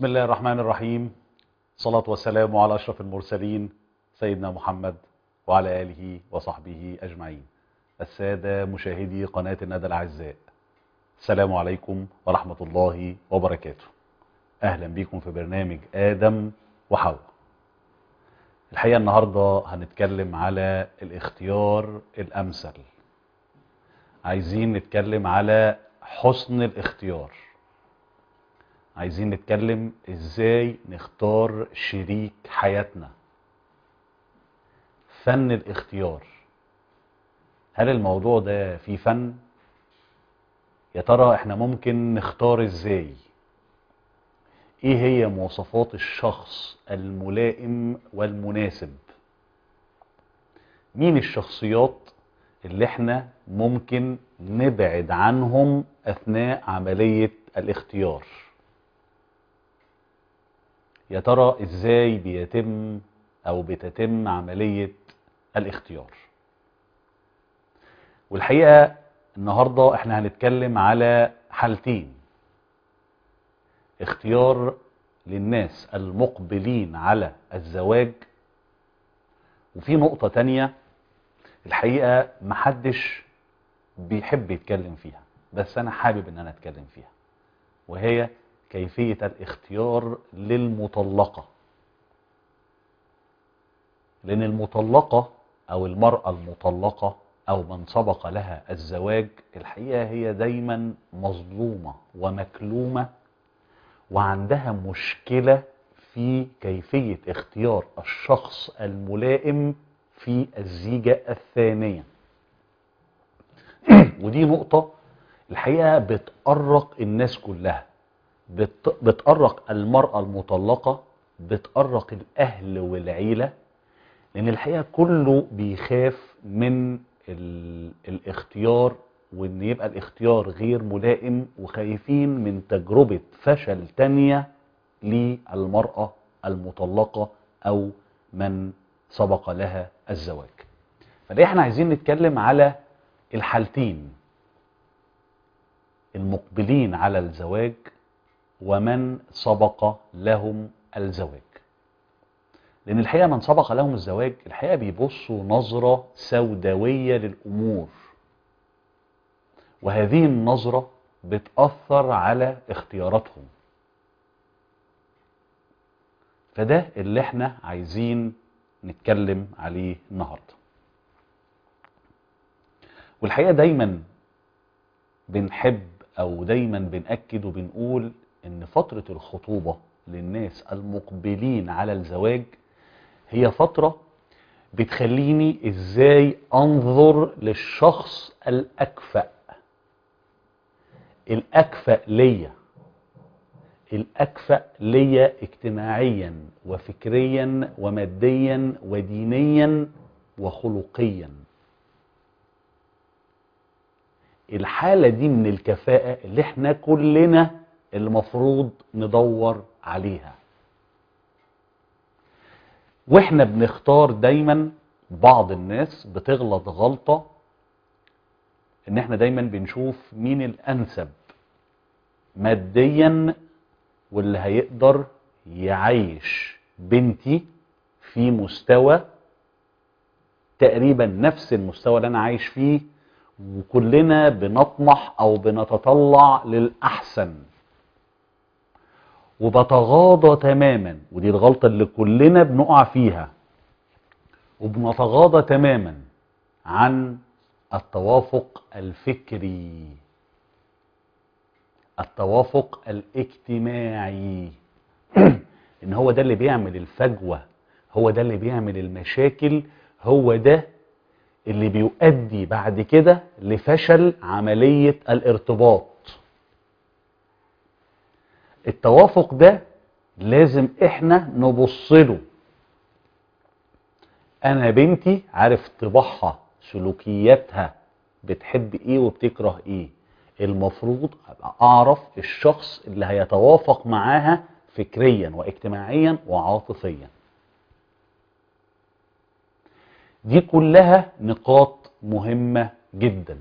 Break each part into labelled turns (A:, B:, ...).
A: بسم الله الرحمن الرحيم صلاة والسلام على أشرف المرسلين سيدنا محمد وعلى آله وصحبه أجمعين السادة مشاهدي قناة الندى الأعزاء السلام عليكم ورحمة الله وبركاته أهلا بكم في برنامج آدم وحواء الحقيقة النهاردة هنتكلم على الاختيار الأمثل عايزين نتكلم على حسن الاختيار عايزين نتكلم ازاي نختار شريك حياتنا فن الاختيار هل الموضوع ده فيه فن يا ترى احنا ممكن نختار ازاي ايه هي مواصفات الشخص الملائم والمناسب مين الشخصيات اللي احنا ممكن نبعد عنهم اثناء عملية الاختيار يا ترى ازاي بيتم او بتتم عملية الاختيار والحقيقة النهاردة احنا هنتكلم على حالتين اختيار للناس المقبلين على الزواج وفي نقطة تانية الحقيقة محدش بيحب يتكلم فيها بس انا حابب ان انا اتكلم فيها وهي كيفية الاختيار للمطلقة لان المطلقة او المرأة المطلقة او من سبق لها الزواج الحقيقة هي دايما مظلومة ومكلومة وعندها مشكلة في كيفية اختيار الشخص الملائم في الزيجة الثانية ودي نقطة الحقيقة بتقرق الناس كلها بت... بتقرق المرأة المطلقة بتقرق الأهل والعيلة لأن الحقيقة كله بيخاف من ال... الاختيار وإن يبقى الاختيار غير ملائم وخايفين من تجربة فشل تانية للمرأة المطلقة أو من سبق لها الزواج فده احنا عايزين نتكلم على الحالتين المقبلين على الزواج ومن سبق لهم الزواج لان الحقيقة من سبق لهم الزواج الحقيقة بيبصوا نظرة سوداوية للأمور وهذه النظرة بتأثر على اختياراتهم فده اللي احنا عايزين نتكلم عليه النهاردة والحقيقة دايما بنحب او دايما بنأكد وبنقول ان فترة الخطوبة للناس المقبلين على الزواج هي فترة بتخليني ازاي انظر للشخص الاكفأ الاكفأ ليا الاكفأ ليا اجتماعيا وفكريا وماديا ودينيا وخلقيا الحالة دي من الكفاءة اللي احنا كلنا المفروض ندور عليها واحنا بنختار دايما بعض الناس بتغلط غلطة ان احنا دايما بنشوف مين الانسب ماديا واللي هيقدر يعيش بنتي في مستوى تقريبا نفس المستوى اللي انا عايش فيه وكلنا بنطمح او بنتطلع للاحسن وبتغاضى تماما ودي الغلطة اللي كلنا بنقع فيها وبنتغاضى تماما عن التوافق الفكري التوافق الاجتماعي ان هو ده اللي بيعمل الفجوة هو ده اللي بيعمل المشاكل هو ده اللي بيؤدي بعد كده لفشل عملية الارتباط التوافق ده لازم احنا نبصله انا بنتي عارف طباعها سلوكياتها بتحب ايه وبتكره ايه المفروض ابقى اعرف الشخص اللي هيتوافق معاها فكريا واجتماعيا وعاطفيا دي كلها نقاط مهمة جدا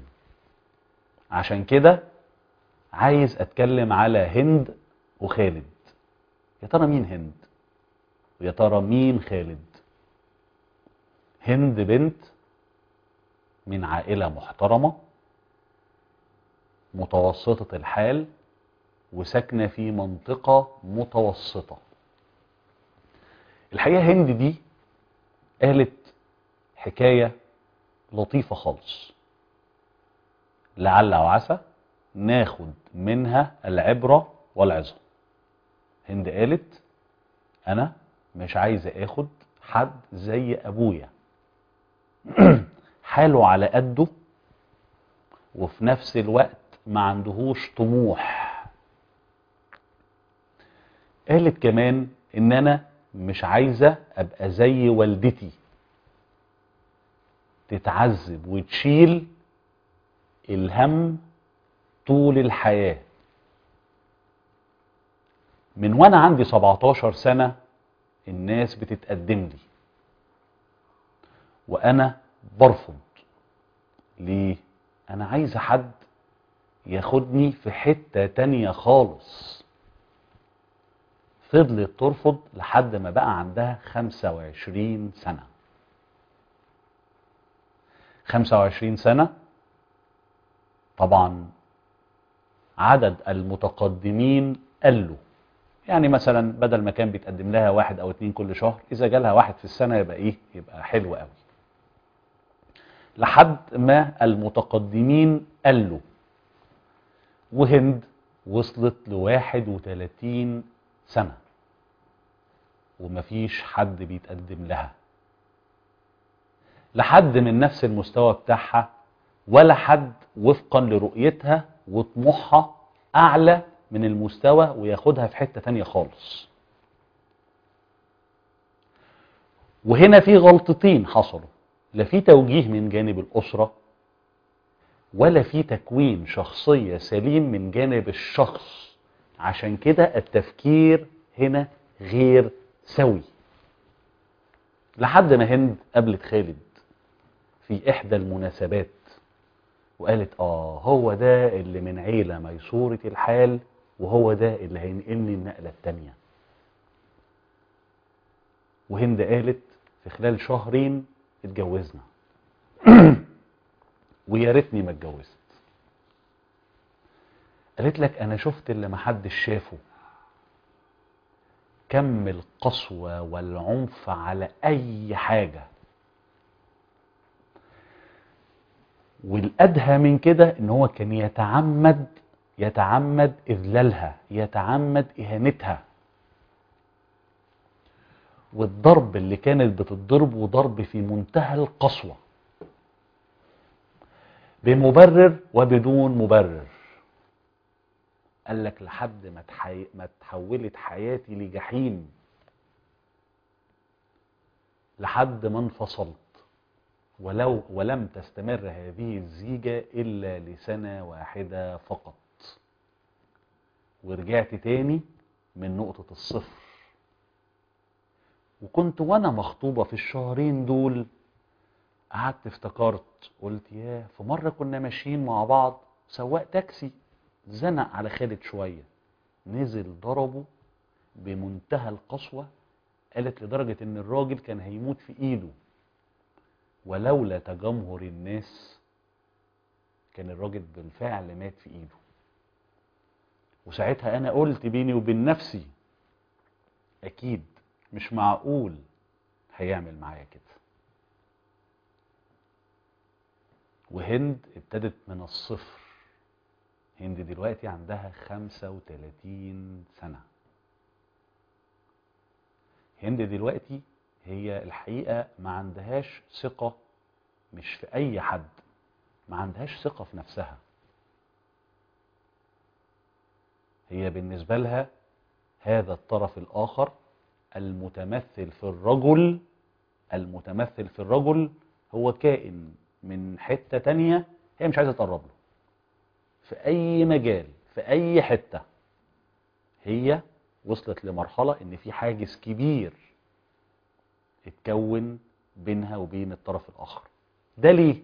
A: عشان كده عايز اتكلم على هند وخالد يا ترى مين هند ويا ترى مين خالد هند بنت من عائلة محترمة متوسطة الحال وساكنة في منطقة متوسطة الحقيقة هند دي قالت حكاية لطيفة خالص لعل وعسى ناخد منها العبرة والعظة هند قالت انا مش عايزة اخد حد زي ابويا حاله على قده وفي نفس الوقت ما عندهوش طموح قالت كمان ان انا مش عايزة ابقى زي والدتي تتعذب وتشيل الهم طول الحياة من وانا عندي 17 سنة الناس بتتقدم لي وانا برفض ليه انا عايز حد ياخدني في حتة تانية خالص فضلت ترفض لحد ما بقى عندها 25 سنة 25 سنة طبعا عدد المتقدمين قلوا يعني مثلا بدل ما كان بيتقدم لها واحد او اتنين كل شهر اذا جالها واحد في السنة يبقى ايه يبقى حلو قوي لحد ما المتقدمين قلوا وهند وصلت لواحد وتلاتين سنة ومفيش حد بيتقدم لها لحد من نفس المستوى بتاعها ولا حد وفقا لرؤيتها وطموحها اعلى من المستوى وياخدها في حتة تانية خالص وهنا في غلطتين حصلوا لا في توجيه من جانب الأسرة ولا في تكوين شخصية سليم من جانب الشخص عشان كده التفكير هنا غير سوي لحد ما هند قابلت خالد في إحدى المناسبات وقالت آه هو ده اللي من عيلة ميسورة الحال وهو ده اللي هينقلني النقلة التانية وهند قالت في خلال شهرين اتجوزنا ويا ريتني ما اتجوزت قالت لك انا شفت اللي محدش شافه كم القسوة والعنف على اي حاجة والادهى من كده ان هو كان يتعمد يتعمد اذلالها يتعمد اهانتها والضرب اللي كانت بتضرب وضرب في منتهى القسوة بمبرر وبدون مبرر قال لك لحد ما تحي... ما تحولت حياتي لجحيم لحد ما انفصلت ولو ولم تستمر هذه الزيجة إلا لسنة واحدة فقط ورجعت تاني من نقطة الصفر وكنت وانا مخطوبة في الشهرين دول قعدت افتكرت قلت ياه في مرة كنا ماشيين مع بعض سواق تاكسي زنق على خالد شوية نزل ضربه بمنتهى القسوة قالت لدرجة ان الراجل كان هيموت في ايده ولولا تجمهر الناس كان الراجل بالفعل مات في ايده وساعتها انا قلت بيني وبين نفسي اكيد مش معقول هيعمل معايا كده وهند ابتدت من الصفر هند دلوقتي عندها 35 سنة هند دلوقتي هي الحقيقة ما عندهاش ثقة مش في أي حد ما عندهاش ثقة في نفسها هي بالنسبة لها هذا الطرف الآخر المتمثل في الرجل المتمثل في الرجل هو كائن من حتة تانية هي مش عايزة تقرب له في أي مجال في أي حتة هي وصلت لمرحلة إن في حاجز كبير اتكون بينها وبين الطرف الآخر ده ليه؟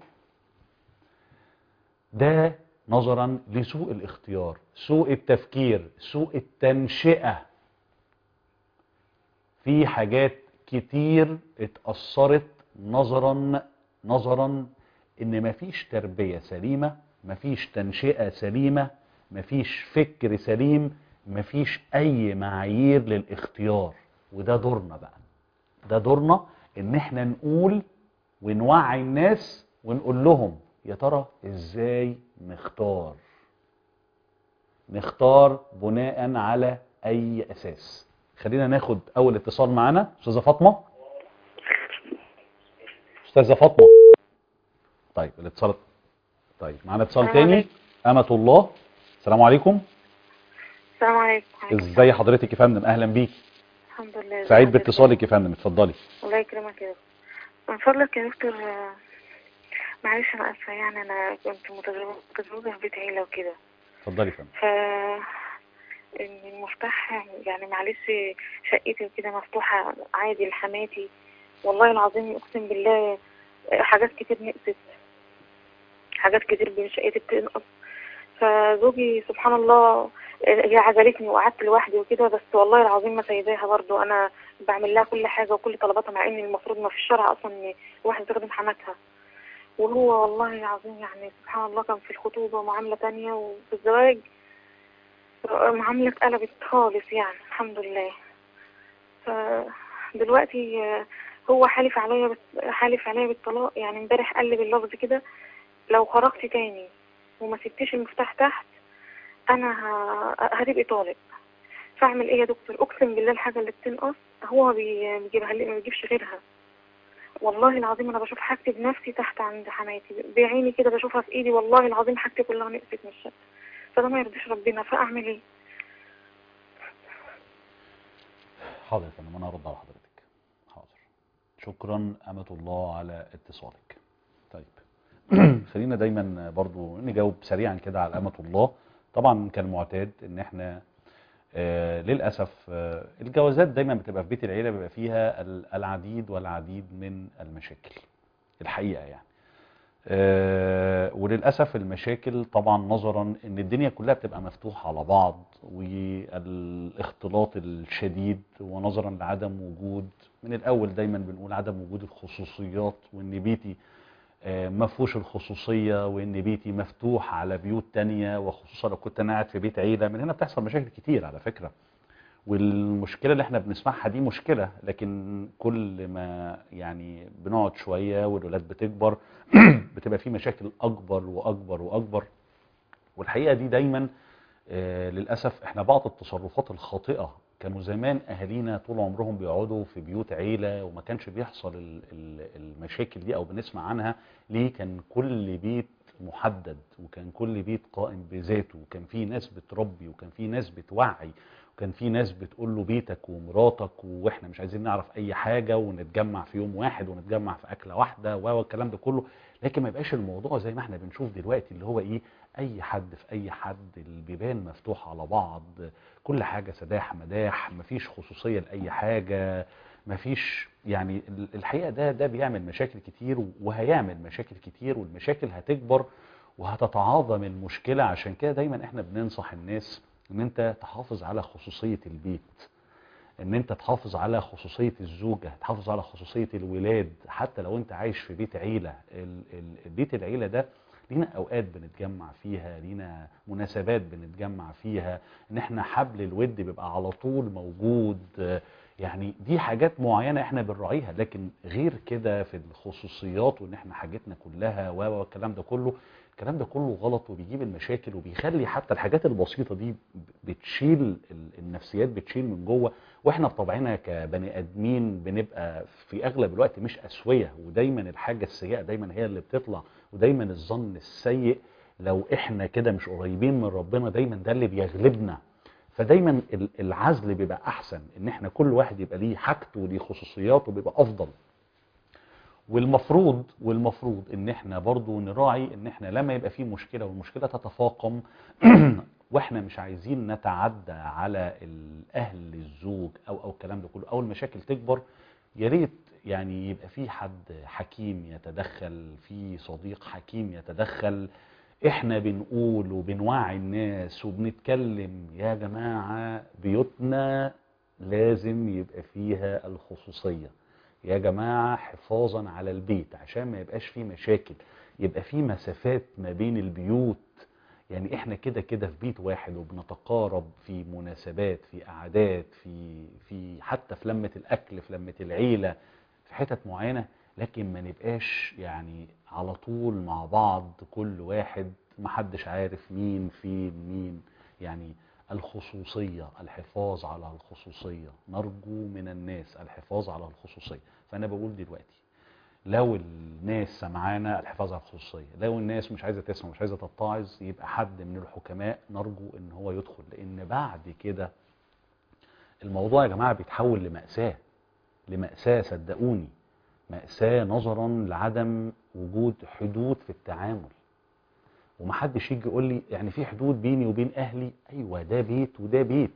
A: ده نظرا لسوء الاختيار سوء التفكير سوء التنشئة في حاجات كتير اتأثرت نظرا نظرا ان مفيش تربية سليمة مفيش تنشئة سليمة مفيش فكر سليم مفيش اي معايير للاختيار وده دورنا بقى ده دورنا ان احنا نقول ونوعي الناس ونقول لهم يا ترى ازاي نختار نختار بناء على اي اساس خلينا ناخد اول اتصال معانا استاذه فاطمه استاذه فاطمه طيب الاتصال طيب معانا اتصال
B: السلام
A: تاني
B: عليكم.
A: امه الله السلام عليكم
B: السلام عليكم وعليكم
A: ازاي حضرتك يا فندم اهلا بيكي
B: الحمد لله
A: سعيد
B: حضرتك؟
A: باتصالك يا فندم اتفضلي
B: الله يكرمك يا دكتور من فضلك يا دكتور آه، معلش انا اسفه يعني انا كنت متزوجه متزوجة في بيت عيله وكده
A: اتفضلي يا فندم
B: ف إن المفتاح يعني معلش شقتي وكده مفتوحه عادي لحماتي والله العظيم اقسم بالله آه، حاجات كتير نقصت حاجات كتير من شقتي بتنقص فزوجي سبحان الله هي عزلتني وقعدت لوحدي وكده بس والله العظيم ما سايباها برضو انا بعمل لها كل حاجه وكل طلباتها مع ان المفروض ما في الشرع اصلا ان الواحد يستخدم حماتها وهو والله العظيم يعني سبحان الله كان في الخطوبه معامله تانية وفي الزواج معامله اتقلبت خالص يعني الحمد لله فدلوقتي آه، هو حالف عليا بس حالف عليا بالطلاق يعني امبارح قال لي باللفظ كده لو خرجت تاني وما سبتيش المفتاح تحت انا ه- هتبقي طالق فاعمل ايه يا دكتور اقسم بالله الحاجه اللي بتنقص هو بي- بيجيبها لي ما بيجيبش غيرها والله العظيم انا بشوف حاجتي بنفسي تحت عند حماتي بعيني كده بشوفها في ايدي والله العظيم حاجتي كلها نقصت من الشقه فده ما يرضيش ربنا فاعمل ايه
A: حاضر يا فندم انا هرد على حضرتك حاضر شكرا امة الله على اتصالك طيب خلينا دايما برضو نجاوب سريعا كده على امة الله طبعا كالمعتاد ان احنا آه للاسف آه الجوازات دايما بتبقى في بيت العيله بيبقى فيها ال- العديد والعديد من المشاكل الحقيقه يعني آه، وللأسف المشاكل طبعا نظرا ان الدنيا كلها بتبقى مفتوحة على بعض والاختلاط الشديد ونظرا لعدم وجود من الأول دايما بنقول عدم وجود الخصوصيات وان بيتي آه، ما فيهوش الخصوصية وان بيتي مفتوح على بيوت تانية وخصوصا لو كنت انا قاعد في بيت عيلة من هنا بتحصل مشاكل كتير على فكرة والمشكلة اللي احنا بنسمعها دي مشكلة لكن كل ما يعني بنقعد شوية والولاد بتكبر بتبقى في مشاكل اكبر واكبر واكبر والحقيقة دي دايما آه، للأسف احنا بعض التصرفات الخاطئة كانوا زمان أهالينا طول عمرهم بيقعدوا في بيوت عيلة وما كانش بيحصل ال- ال- المشاكل دي أو بنسمع عنها ليه كان كل بيت محدد وكان كل بيت قائم بذاته وكان في ناس بتربي وكان في ناس بتوعي وكان في ناس بتقول له بيتك ومراتك واحنا مش عايزين نعرف اي حاجة ونتجمع في يوم واحد ونتجمع في اكلة واحدة والكلام ده كله لكن ما يبقاش الموضوع زي ما احنا بنشوف دلوقتي اللي هو ايه اي حد في اي حد البيبان مفتوحة على بعض كل حاجة سداح مداح مفيش خصوصية لأي حاجة مفيش يعني ال- الحقيقة ده ده بيعمل مشاكل كتير وهيعمل مشاكل كتير والمشاكل هتكبر وهتتعاظم المشكلة عشان كده دايما احنا بننصح الناس ان انت تحافظ على خصوصية البيت ان انت تحافظ على خصوصية الزوجة تحافظ على خصوصية الولاد حتى لو انت عايش في بيت عيلة ال- ال- بيت العيلة ده لينا اوقات بنتجمع فيها لينا مناسبات بنتجمع فيها ان احنا حبل الود بيبقى على طول موجود آه، يعني دي حاجات معينة احنا بنراعيها لكن غير كده في الخصوصيات وان احنا حاجتنا كلها و و والكلام ده كله الكلام ده كله غلط وبيجيب المشاكل وبيخلي حتى الحاجات البسيطة دي بتشيل ال- النفسيات بتشيل من جوه واحنا بطبعنا كبني ادمين بنبقى في اغلب الوقت مش اسوية ودايما الحاجة السيئة دايما هي اللي بتطلع ودايما الظن السيء لو احنا كده مش قريبين من ربنا دايما ده اللي بيغلبنا فدايما ال- العزل بيبقى احسن ان احنا كل واحد يبقى ليه حاجته وليه خصوصياته بيبقى افضل والمفروض والمفروض ان احنا برضو نراعي ان احنا لما يبقى في مشكلة والمشكلة تتفاقم واحنا مش عايزين نتعدى على الاهل الزوج او او الكلام ده كله او المشاكل تكبر يا ريت يعني يبقى في حد حكيم يتدخل في صديق حكيم يتدخل احنا بنقول وبنوعي الناس وبنتكلم يا جماعة بيوتنا لازم يبقى فيها الخصوصية يا جماعة حفاظا على البيت عشان ما يبقاش فيه مشاكل يبقى فيه مسافات ما بين البيوت يعني احنا كده كده في بيت واحد وبنتقارب في مناسبات في قعدات في في حتى في لمة الاكل في لمة العيلة في حتت معينة لكن ما نبقاش يعني على طول مع بعض كل واحد محدش عارف مين فين مين يعني الخصوصية الحفاظ على الخصوصية نرجو من الناس الحفاظ على الخصوصية فأنا بقول دلوقتي لو الناس سمعانا الحفاظ على الخصوصية لو الناس مش عايزة تسمع مش عايزة تتعظ يبقى حد من الحكماء نرجو ان هو يدخل لان بعد كده الموضوع يا جماعة بيتحول لمأساة لمأساة صدقوني مأساة نظرا لعدم وجود حدود في التعامل ومحدش يجي يقول لي يعني في حدود بيني وبين اهلي ايوه ده بيت وده بيت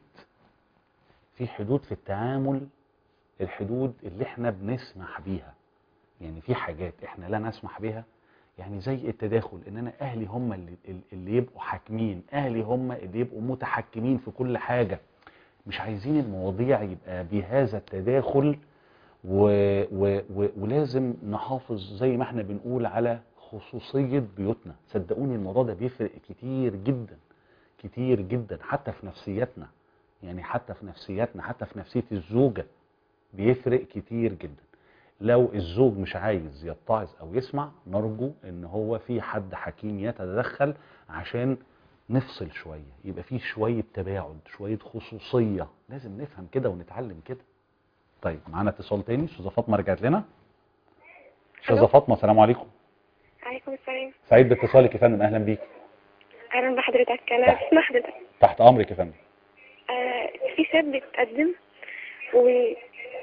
A: في حدود في التعامل الحدود اللي احنا بنسمح بيها يعني في حاجات احنا لا نسمح بها يعني زي التداخل ان انا اهلي هم اللي, اللي يبقوا حاكمين اهلي هم اللي يبقوا متحكمين في كل حاجة مش عايزين المواضيع يبقى بهذا التداخل و و و ولازم نحافظ زي ما احنا بنقول على خصوصية بيوتنا صدقوني الموضوع ده بيفرق كتير جدا كتير جدا حتى في نفسيتنا يعني حتى في نفسيتنا حتى في نفسية الزوجة بيفرق كتير جدا لو الزوج مش عايز يتعظ او يسمع نرجو ان هو في حد حكيم يتدخل عشان نفصل شوية يبقى فيه شوية تباعد شوية خصوصية لازم نفهم كده ونتعلم كده طيب معانا اتصال تاني استاذه فاطمه رجعت لنا استاذه
C: ألو.
A: فاطمه السلام عليكم
C: عليكم السلام
A: سعيد باتصالك يا فندم اهلا بيك
C: اهلا بحضرتك انا
A: تحت.
C: اسمع حضرتك
A: تحت امرك يا فندم
C: آه في شاب بيتقدم وفي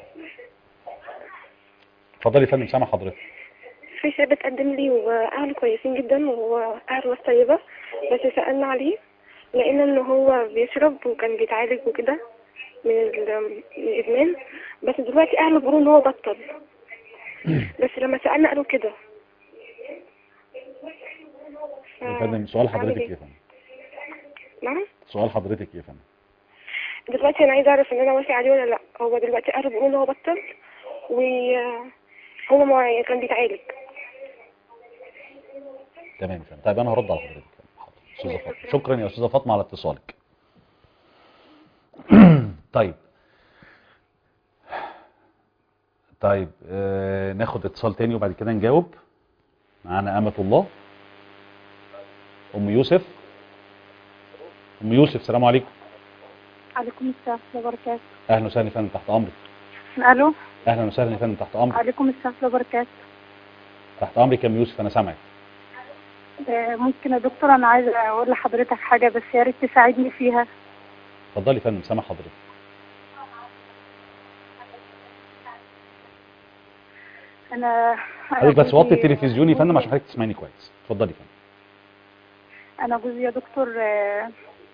A: اتفضلي يا فندم سامع حضرتك
C: شاب اتقدم لي واهله كويسين جدا واهله ناس طيبه بس سالنا عليه لقينا ان هو بيشرب وكان بيتعالج وكده من ال- من الادمان بس دلوقتي اهله بيقولوا ان هو بطل بس لما سالنا قالوا كده ف-
A: يا فندم سؤال
C: أعمل
A: حضرتك
C: إيه؟
A: يا فندم
C: نعم
A: سؤال حضرتك يا فندم
C: دلوقتي انا عايزه اعرف ان انا وافق عليه ولا لا هو دلوقتي اهله بيقولوا ان هو بطل وهو ما كان بيتعالج
A: تمام يا فندم طيب انا هرد على حضرتك حاضر استاذه فاطمه شكرا يا استاذه فاطمه على اتصالك طيب طيب آه ناخد اتصال تاني وبعد كده نجاوب معانا أمة الله أم يوسف أم يوسف سلام عليكم
D: عليكم السلام ورحمة الله وبركاته
A: أهلا وسهلا يا فندم تحت أمرك
D: ألو
A: أهلا وسهلا يا فندم تحت أمرك
D: عليكم السلام ورحمة الله وبركاته
A: تحت أمرك يا أم يوسف أنا سامعك
D: آه، ممكن يا دكتور أنا عايزة أقول لحضرتك حاجة بس يا ريت تساعدني فيها
A: اتفضلي يا فندم سامع حضرتك
D: أنا أنا
A: حضرتك بس وطي
D: جوزي-
A: التلفزيون يا فندم عشان حضرتك تسمعني كويس اتفضلي يا فندم
D: أنا جوزي يا دكتور آه،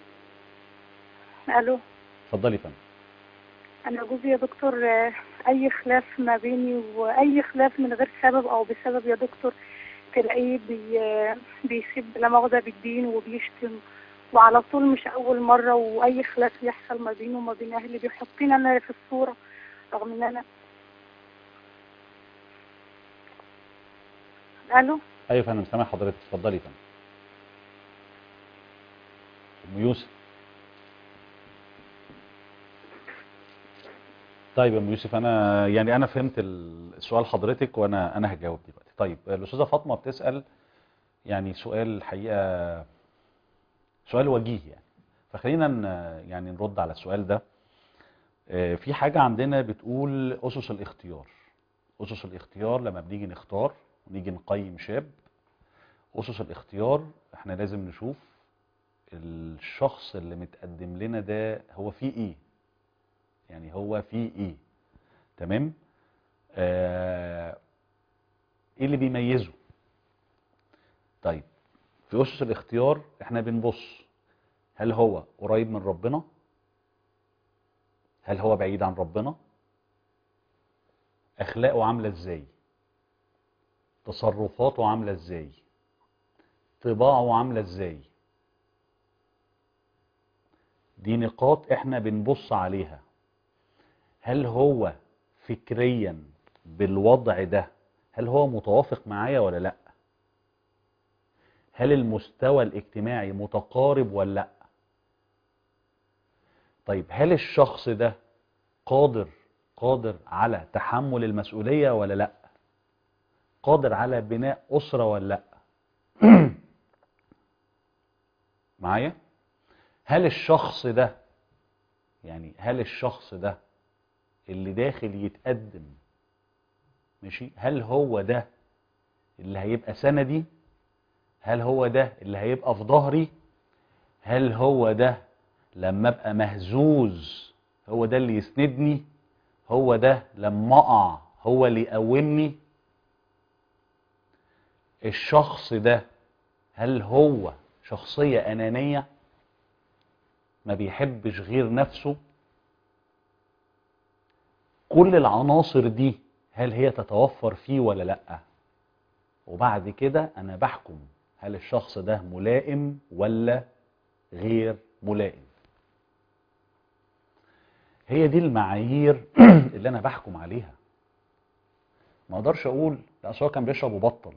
D: ألو
A: اتفضلي يا فندم
D: أنا جوزي يا دكتور آه، أي خلاف ما بيني وأي خلاف من غير سبب أو بسبب يا دكتور تلاقيه بي آه، بيسيب لا مؤاخذة بالدين وبيشتم وعلى طول مش أول مرة وأي خلاف يحصل ما بينه وما بين أهلي بيحطني أنا في الصورة رغم إن أنا ألو
A: ايوه يا فندم سامع حضرتك اتفضلي يا فندم ام يوسف طيب يا ام يوسف انا يعني انا فهمت السؤال حضرتك وانا انا هجاوب دلوقتي طيب الاستاذه فاطمه بتسال يعني سؤال الحقيقه سؤال وجيه يعني فخلينا ن- يعني نرد على السؤال ده آه، في حاجه عندنا بتقول اسس الاختيار اسس الاختيار لما بنيجي نختار ونيجي نقيم شاب أسس الاختيار احنا لازم نشوف الشخص اللي متقدم لنا ده هو فيه ايه يعني هو فيه ايه تمام آه ايه اللي بيميزه طيب في أسس الاختيار احنا بنبص هل هو قريب من ربنا هل هو بعيد عن ربنا اخلاقه عامله ازاي تصرفاته عامله ازاي طباعه عامله ازاي دي نقاط احنا بنبص عليها هل هو فكريا بالوضع ده هل هو متوافق معايا ولا لا هل المستوى الاجتماعي متقارب ولا لا طيب هل الشخص ده قادر قادر على تحمل المسؤولية ولا لا قادر على بناء أسرة ولا لا معايا هل الشخص ده يعني هل الشخص ده اللي داخل يتقدم ماشي هل هو ده اللي هيبقى سندي هل هو ده اللي هيبقى في ظهري هل هو ده لما ابقى مهزوز هو ده اللي يسندني هو ده لما اقع هو اللي يقومني الشخص ده هل هو شخصية أنانية ما بيحبش غير نفسه كل العناصر دي هل هي تتوفر فيه ولا لأ وبعد كده أنا بحكم هل الشخص ده ملائم ولا غير ملائم هي دي المعايير اللي أنا بحكم عليها ما اقدرش اقول لا أصل هو كان بيشرب وبطل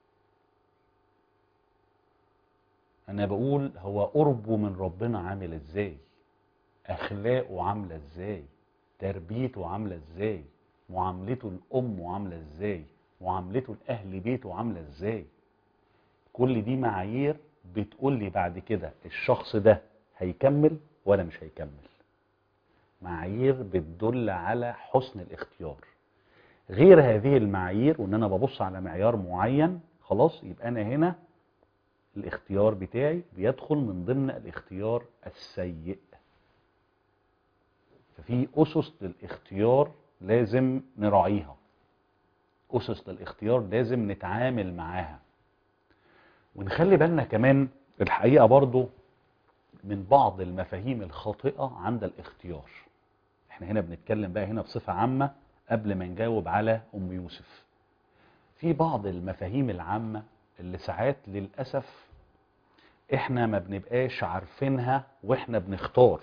A: انا بقول هو قربه من ربنا عامل ازاي اخلاقه عامله ازاي تربيته عامله ازاي معاملته الام عامله ازاي معاملته لاهل بيته عامله ازاي كل دي معايير بتقول لي بعد كده الشخص ده هيكمل ولا مش هيكمل معايير بتدل على حسن الاختيار غير هذه المعايير وان انا ببص على معيار معين خلاص يبقى انا هنا الاختيار بتاعي بيدخل من ضمن الاختيار السيء ففي اسس للاختيار لازم نراعيها اسس للاختيار لازم نتعامل معاها ونخلي بالنا كمان الحقيقة برضو من بعض المفاهيم الخاطئة عند الاختيار احنا هنا بنتكلم بقى هنا بصفة عامة قبل ما نجاوب على ام يوسف في بعض المفاهيم العامة اللي ساعات للأسف احنا ما بنبقاش عارفينها واحنا بنختار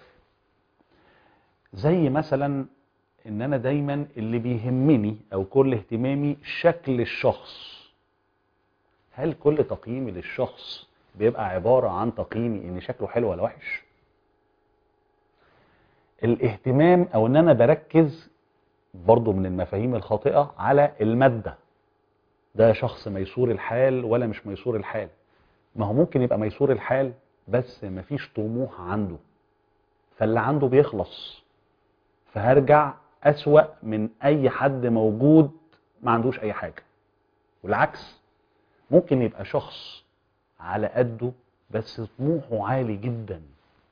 A: زي مثلا ان انا دايما اللي بيهمني او كل اهتمامي شكل الشخص هل كل تقييمي للشخص بيبقى عبارة عن تقييمي ان شكله حلو ولا وحش الاهتمام او ان انا بركز برضو من المفاهيم الخاطئة على المادة ده شخص ميسور الحال ولا مش ميسور الحال ما هو ممكن يبقى ميسور الحال بس مفيش طموح عنده فاللي عنده بيخلص فهرجع أسوأ من أي حد موجود ما عندوش أي حاجة والعكس ممكن يبقى شخص على قده بس طموحه عالي جدا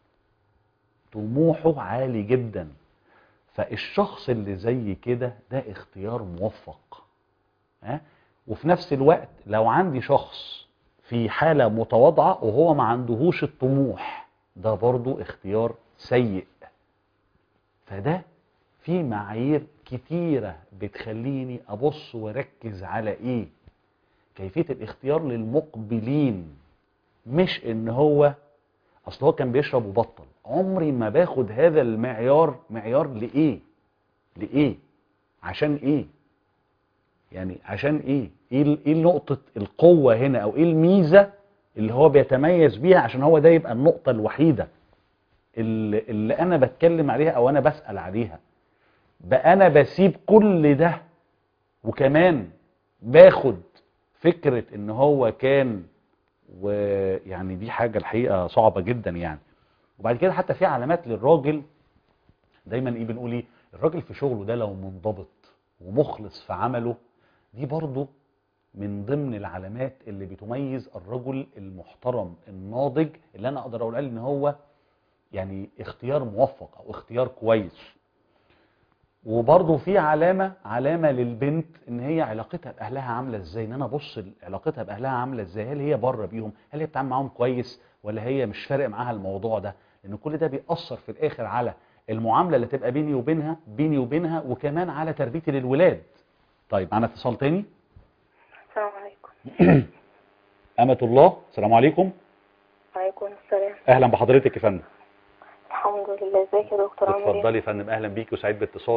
A: طموحه عالي جدا فالشخص اللي زي كده ده اختيار موفق ها وفي نفس الوقت لو عندي شخص في حالة متواضعة وهو ما عندهوش الطموح ده برضو اختيار سيء فده في معايير كتيرة بتخليني أبص واركز على إيه كيفية الاختيار للمقبلين مش إن هو أصل هو كان بيشرب وبطل عمري ما باخد هذا المعيار معيار لإيه لإيه عشان إيه يعني عشان ايه ايه ايه نقطة القوة هنا او ايه الميزة اللي هو بيتميز بيها عشان هو ده يبقى النقطة الوحيدة اللي, اللي انا بتكلم عليها او انا بسأل عليها بقى انا بسيب كل ده وكمان باخد فكرة ان هو كان ويعني دي حاجة الحقيقة صعبة جدا يعني وبعد كده حتى في علامات للراجل دايما ايه بنقول ايه الراجل في شغله ده لو منضبط ومخلص في عمله دي برضو من ضمن العلامات اللي بتميز الرجل المحترم الناضج اللي انا اقدر اقول عليه ان هو يعني اختيار موفق او اختيار كويس وبرضو في علامة علامة للبنت ان هي علاقتها باهلها عاملة ازاي ان انا ابص علاقتها باهلها عاملة ازاي هل هي بره بيهم هل هي بتعامل معاهم كويس ولا هي مش فارق معاها الموضوع ده لان كل ده بيأثر في الاخر على المعاملة اللي تبقى بيني وبينها بيني وبينها وكمان على تربيتي للولاد طيب معنا اتصال تاني
C: السلام عليكم
A: أمة الله السلام عليكم
C: وعليكم السلام
A: أهلا بحضرتك يا فندم
C: الحمد لله ازيك يا دكتور عامل ايه
A: اتفضلي يا فندم أهلا بيك وسعيد باتصالك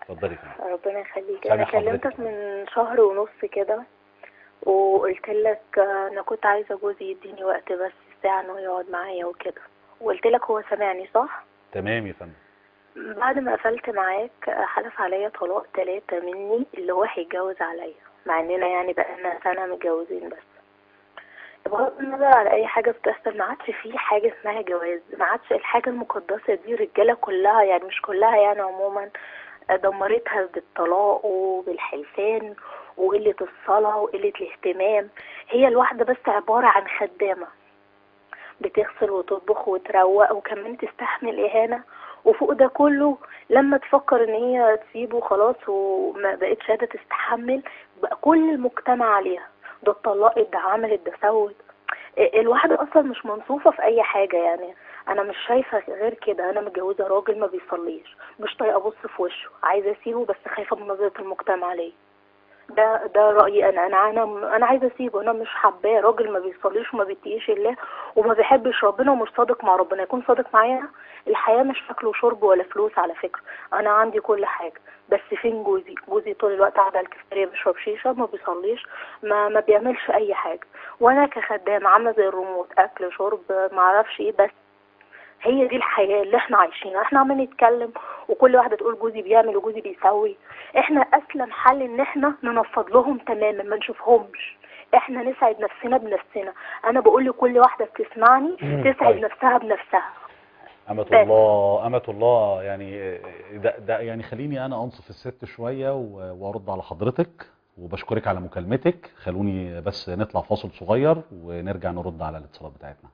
A: اتفضلي يا فندم
E: ربنا يخليك
A: سامع
E: انا كلمتك
A: حضرتك.
E: من شهر ونص كده وقلت لك انا كنت عايزه جوزي يديني وقت بس ساعه انه يقعد معايا وكده وقلت لك هو سامعني صح
A: تمام يا فندم
E: بعد ما قفلت معاك حلف عليا طلاق ثلاثة مني اللي هو هيتجوز عليا مع اننا يعني بقالنا سنة متجوزين بس بغض النظر على اي حاجة بتحصل ما عادش في حاجة اسمها جواز ما عادش الحاجة المقدسة دي الرجالة كلها يعني مش كلها يعني عموما دمرتها بالطلاق وبالحلفان وقلة الصلاة وقلة الاهتمام هي الواحدة بس عبارة عن خدامة بتغسل وتطبخ وتروق وكمان تستحمل إهانة وفوق ده كله لما تفكر ان هي تسيبه خلاص وما بقتش قادرة تستحمل بقى كل المجتمع عليها ده اتطلقت ده عملت ده سوت الواحدة اصلا مش منصوفة في اي حاجة يعني انا مش شايفة غير كده انا متجوزة راجل ما بيصليش مش طايقة ابص في وشه عايزة اسيبه بس خايفة من نظرة المجتمع ليا ده ده رأيي انا انا انا انا عايزة اسيبه انا مش حباه راجل ما بيصليش وما بيتقيش الله وما بيحبش ربنا ومش صادق مع ربنا يكون صادق معايا الحياة مش أكل وشرب ولا فلوس على فكرة أنا عندي كل حاجة بس فين جوزي جوزي طول الوقت قاعد على الكافيتيريا بيشرب شيشة ما بيصليش ما ما بيعملش أي حاجة وأنا كخدام عاملة زي الريموت أكل شرب ما أعرفش إيه بس هي دي الحياة اللي احنا عايشينها احنا عمالين نتكلم وكل واحدة تقول جوزي بيعمل وجوزي بيسوي احنا أسلم حل إن احنا ننفض لهم تماما ما نشوفهمش احنا نسعد نفسنا بنفسنا انا بقول لكل واحدة بتسمعني تسعد
A: طيب.
E: نفسها بنفسها
A: أمة
E: بس.
A: الله أمة الله يعني ده, ده يعني خليني أنا أنصف الست شوية و- وأرد على حضرتك وبشكرك على مكالمتك خلوني بس نطلع فاصل صغير ونرجع نرد على الاتصالات بتاعتنا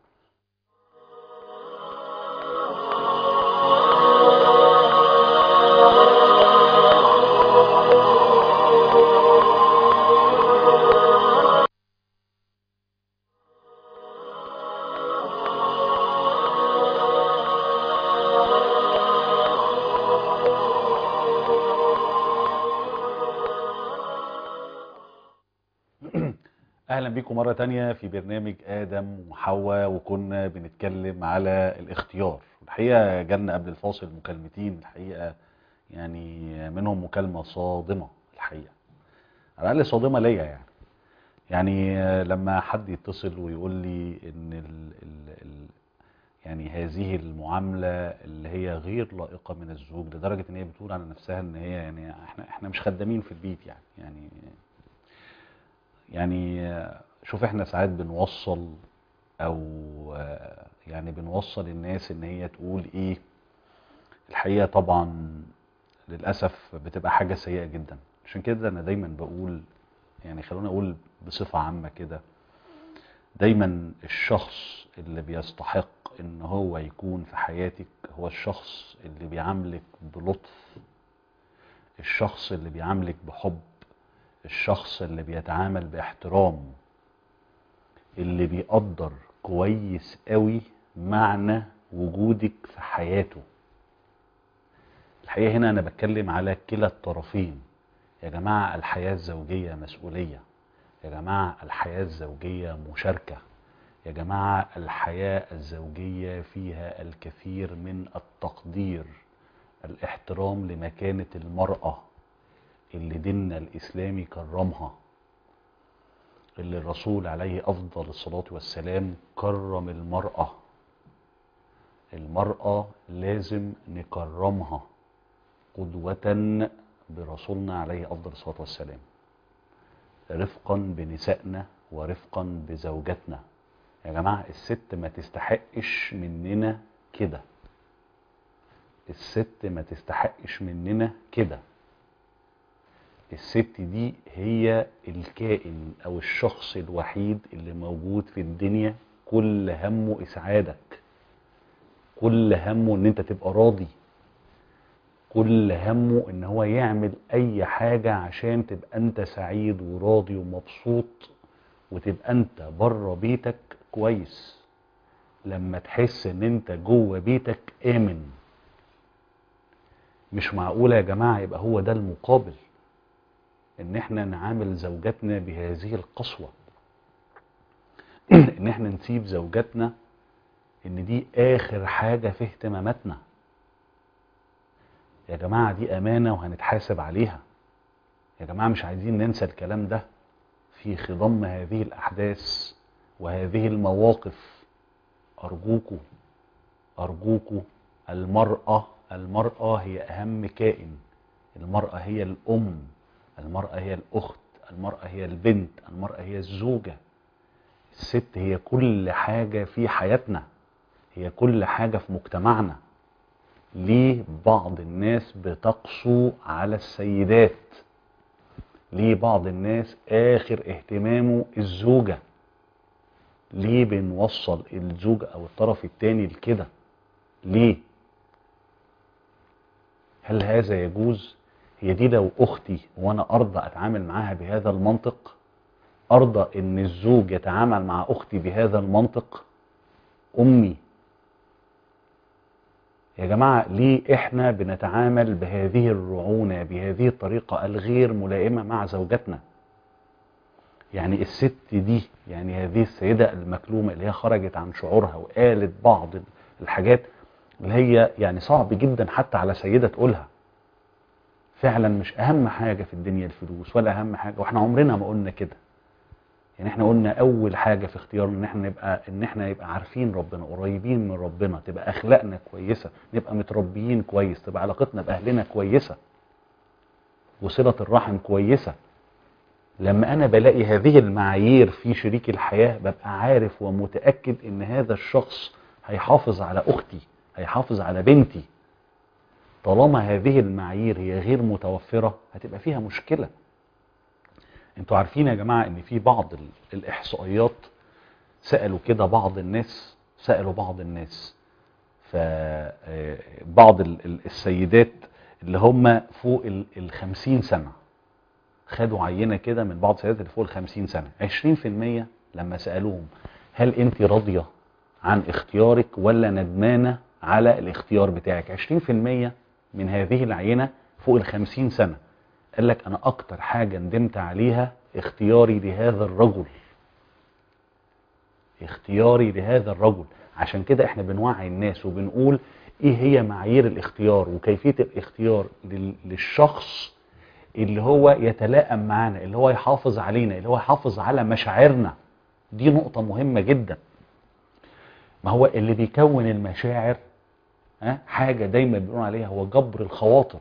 A: اهلا بيكم مرة تانية في برنامج ادم وحواء وكنا بنتكلم على الاختيار الحقيقة جالنا قبل الفاصل مكالمتين الحقيقة يعني منهم مكالمة صادمة الحقيقة على الاقل صادمة ليا يعني يعني لما حد يتصل ويقول لي ان ال ال ال يعني هذه المعاملة اللي هي غير لائقة من الزوج لدرجة ان هي بتقول على نفسها ان هي يعني احنا احنا مش خدامين في البيت يعني يعني يعني شوف احنا ساعات بنوصل او آه، يعني بنوصل الناس ان هي تقول ايه الحقيقة طبعا للأسف بتبقى حاجة سيئة جدا عشان كده انا دايما بقول يعني خلونا اقول بصفة عامة كده دايما الشخص اللي بيستحق ان هو يكون في حياتك هو الشخص اللي بيعاملك بلطف الشخص اللي بيعاملك بحب الشخص اللي بيتعامل باحترام اللي بيقدر كويس قوي معنى وجودك في حياته الحقيقة هنا أنا بتكلم على كلا الطرفين يا جماعة الحياة الزوجية مسؤولية يا جماعة الحياة الزوجية مشاركة يا جماعة الحياة الزوجية فيها الكثير من التقدير الاحترام لمكانة المرأة اللي ديننا الإسلامي كرمها اللي الرسول عليه أفضل الصلاة والسلام كرم المرأة المرأة لازم نكرمها قدوة برسولنا عليه أفضل الصلاة والسلام رفقا بنسائنا ورفقا بزوجاتنا يا جماعة الست ما تستحقش مننا كده الست ما تستحقش مننا كده الست دي هي الكائن او الشخص الوحيد اللي موجود في الدنيا كل همه اسعادك كل همه ان انت تبقى راضي كل همه ان هو يعمل اي حاجة عشان تبقى انت سعيد وراضي ومبسوط وتبقى انت بره بيتك كويس لما تحس ان انت جوه بيتك امن مش معقولة يا جماعة يبقى هو ده المقابل ان احنا نعامل زوجاتنا بهذه القسوة ان احنا نسيب زوجاتنا ان دي اخر حاجة في اهتماماتنا يا جماعة دي أمانة وهنتحاسب عليها يا جماعة مش عايزين ننسى الكلام ده في خضم هذه الأحداث وهذه المواقف أرجوكوا أرجوكوا المرأة المرأة هي أهم كائن المرأة هي الأم المرأة هي الأخت المرأة هي البنت المرأة هي الزوجة الست هي كل حاجة في حياتنا هي كل حاجة في مجتمعنا ليه بعض الناس بتقسو على السيدات ليه بعض الناس آخر اهتمامه الزوجة ليه بنوصل الزوج أو الطرف التاني لكده ليه هل هذا يجوز هي دي لو أختي وأنا أرضى أتعامل معاها بهذا المنطق أرضى إن الزوج يتعامل مع أختي بهذا المنطق أمي يا جماعة ليه إحنا بنتعامل بهذه الرعونة بهذه الطريقة الغير ملائمة مع زوجتنا يعني الست دي يعني هذه السيدة المكلومة اللي هي خرجت عن شعورها وقالت بعض الحاجات اللي هي يعني صعب جدا حتى على سيدة تقولها فعلا مش اهم حاجة في الدنيا الفلوس ولا اهم حاجة واحنا عمرنا ما قلنا كده يعني احنا قلنا اول حاجة في اختيارنا ان احنا نبقى ان احنا نبقى عارفين ربنا قريبين من ربنا تبقى اخلاقنا كويسة نبقى متربيين كويس تبقى علاقتنا باهلنا كويسة وصلة الرحم كويسة لما انا بلاقي هذه المعايير في شريك الحياة ببقى عارف ومتأكد ان هذا الشخص هيحافظ على اختي هيحافظ على بنتي طالما هذه المعايير هي غير متوفرة هتبقى فيها مشكلة انتوا عارفين يا جماعة ان في بعض الاحصائيات سألوا كده بعض الناس سألوا بعض الناس فبعض السيدات اللي هم فوق الخمسين سنة خدوا عينة كده من بعض السيدات اللي فوق الخمسين سنة عشرين في المية لما سألوهم هل انت راضية عن اختيارك ولا ندمانة على الاختيار بتاعك 20% من هذه العينة فوق الخمسين سنة قال لك انا اكتر حاجة ندمت عليها اختياري لهذا الرجل اختياري لهذا الرجل عشان كده احنا بنوعي الناس وبنقول ايه هي معايير الاختيار وكيفية الاختيار للشخص اللي هو يتلائم معانا اللي هو يحافظ علينا اللي هو يحافظ على مشاعرنا دي نقطة مهمة جدا ما هو اللي بيكون المشاعر ها حاجة دايما بنقول عليها هو جبر الخواطر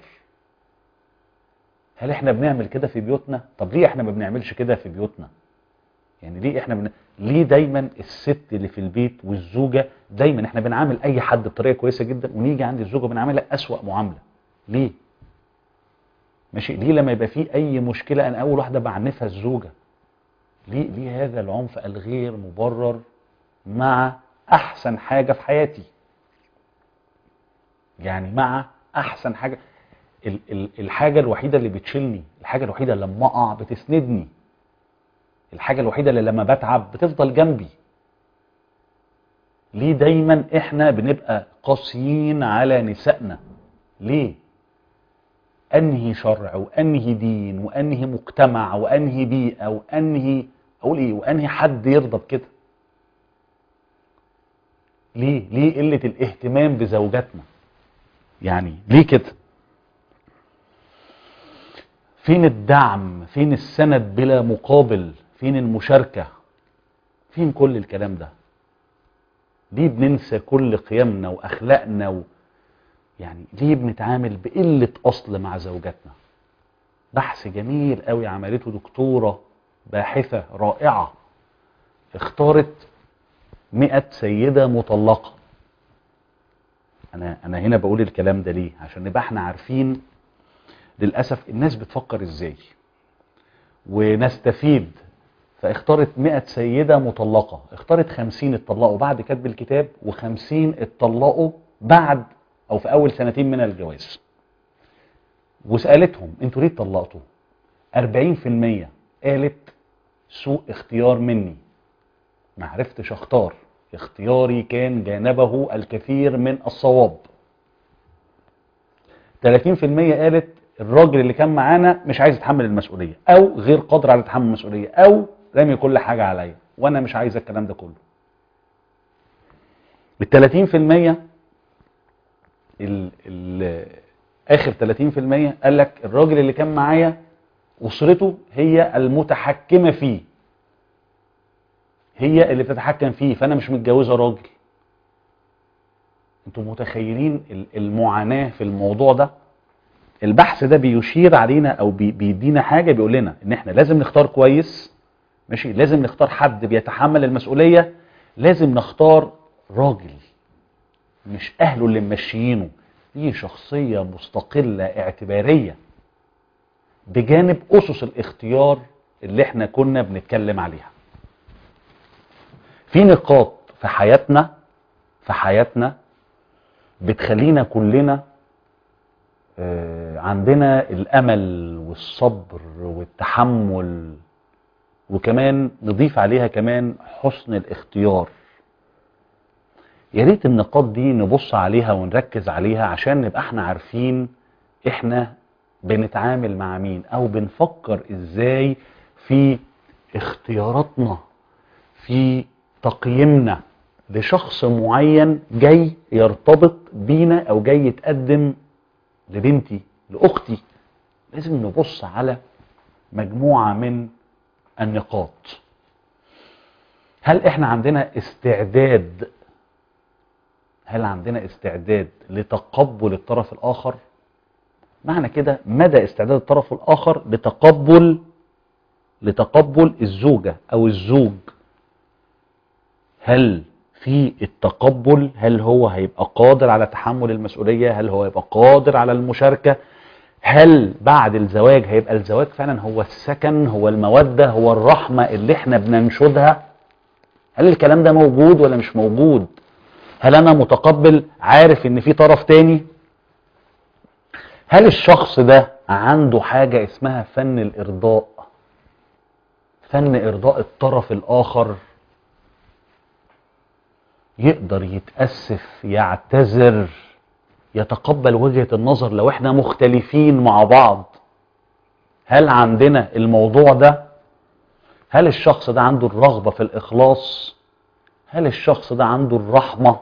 A: هل احنا بنعمل كده في بيوتنا طب ليه احنا ما بنعملش كده في بيوتنا يعني ليه احنا بن... ليه دايما الست اللي في البيت والزوجة دايما احنا بنعامل اي حد بطريقة كويسة جدا ونيجي عند الزوجة بنعاملها اسوأ معاملة ليه ماشي ليه لما يبقى في اي مشكلة انا اول واحدة بعنفها الزوجة ليه ليه هذا العنف الغير مبرر مع احسن حاجة في حياتي يعني مع احسن حاجة ال ال الحاجة الوحيدة اللي بتشيلني الحاجة الوحيدة اللي لما اقع بتسندني الحاجة الوحيدة اللي لما بتعب بتفضل جنبي ليه دايما احنا بنبقى قاسيين على نسائنا ليه انهي شرع وانهي دين وانهي مجتمع وانهي بيئة وانهي اقول ايه وانهي حد يرضى بكده ليه ليه قلة الاهتمام بزوجاتنا يعني ليه كده فين الدعم فين السند بلا مقابل فين المشاركة فين كل الكلام ده ليه بننسى كل قيمنا واخلاقنا و... يعني ليه بنتعامل بقلة اصل مع زوجاتنا بحث جميل قوي عملته دكتورة باحثة رائعة اختارت مئة سيدة مطلقة انا انا هنا بقول الكلام ده ليه عشان نبقى احنا عارفين للأسف الناس بتفكر ازاي ونستفيد فاختارت 100 سيدة مطلقة اختارت 50 اتطلقوا بعد كتب الكتاب و50 اتطلقوا بعد او في اول سنتين من الجواز وسألتهم انتوا ليه اتطلقتوا 40% قالت سوء اختيار مني ما عرفتش اختار اختياري كان جانبه الكثير من الصواب 30% قالت الراجل اللي كان معانا مش عايز يتحمل المسؤولية او غير قادر على تحمل المسؤولية او رامي كل حاجة عليا وانا مش عايز الكلام ده كله ال 30% ال ال اخر 30% قال لك الراجل اللي كان معايا اسرته هي المتحكمه فيه هي اللي بتتحكم فيه فانا مش متجوزه راجل انتوا متخيلين ال- المعاناه في الموضوع ده البحث ده بيشير علينا او بي- بيدينا حاجه بيقول لنا ان احنا لازم نختار كويس ماشي لازم نختار حد بيتحمل المسؤوليه لازم نختار راجل مش اهله اللي ممشيينه دي شخصيه مستقله اعتباريه بجانب اسس الاختيار اللي احنا كنا بنتكلم عليها في نقاط في حياتنا في حياتنا بتخلينا كلنا آه، عندنا الامل والصبر والتحمل وكمان نضيف عليها كمان حسن الاختيار يا ريت النقاط دي نبص عليها ونركز عليها عشان نبقى احنا عارفين احنا بنتعامل مع مين او بنفكر ازاي في اختياراتنا في تقييمنا لشخص معين جاي يرتبط بينا او جاي يتقدم لبنتي لاختي لازم نبص على مجموعة من النقاط هل احنا عندنا استعداد هل عندنا استعداد لتقبل الطرف الاخر معنى كده مدى استعداد الطرف الاخر لتقبل لتقبل الزوجة او الزوج هل في التقبل هل هو هيبقى قادر على تحمل المسؤولية هل هو هيبقى قادر على المشاركة هل بعد الزواج هيبقى الزواج فعلا هو السكن هو المودة هو الرحمة اللي احنا بننشدها هل الكلام ده موجود ولا مش موجود هل انا متقبل عارف ان في طرف تاني هل الشخص ده عنده حاجة اسمها فن الارضاء فن ارضاء الطرف الاخر يقدر يتأسف يعتذر يتقبل وجهة النظر لو احنا مختلفين مع بعض هل عندنا الموضوع ده هل الشخص ده عنده الرغبة في الإخلاص هل الشخص ده عنده الرحمة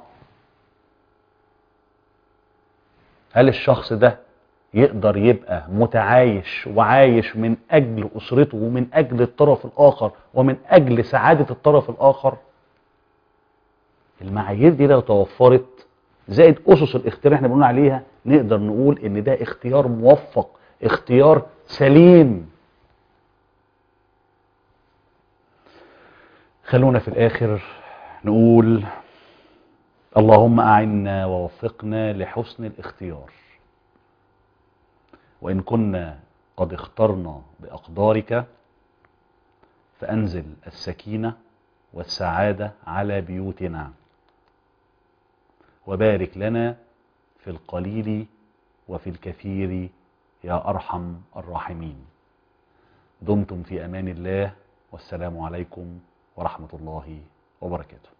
A: هل الشخص ده يقدر يبقى متعايش وعايش من أجل أسرته ومن أجل الطرف الآخر ومن أجل سعادة الطرف الآخر المعايير دي لو توفرت زائد اسس الاختيار اللي احنا بنقول عليها نقدر نقول ان ده اختيار موفق اختيار سليم خلونا في الاخر نقول اللهم اعنا ووفقنا لحسن الاختيار وان كنا قد اخترنا باقدارك فانزل السكينه والسعاده على بيوتنا وبارك لنا في القليل وفي الكثير يا ارحم الراحمين دمتم في امان الله والسلام عليكم ورحمه الله وبركاته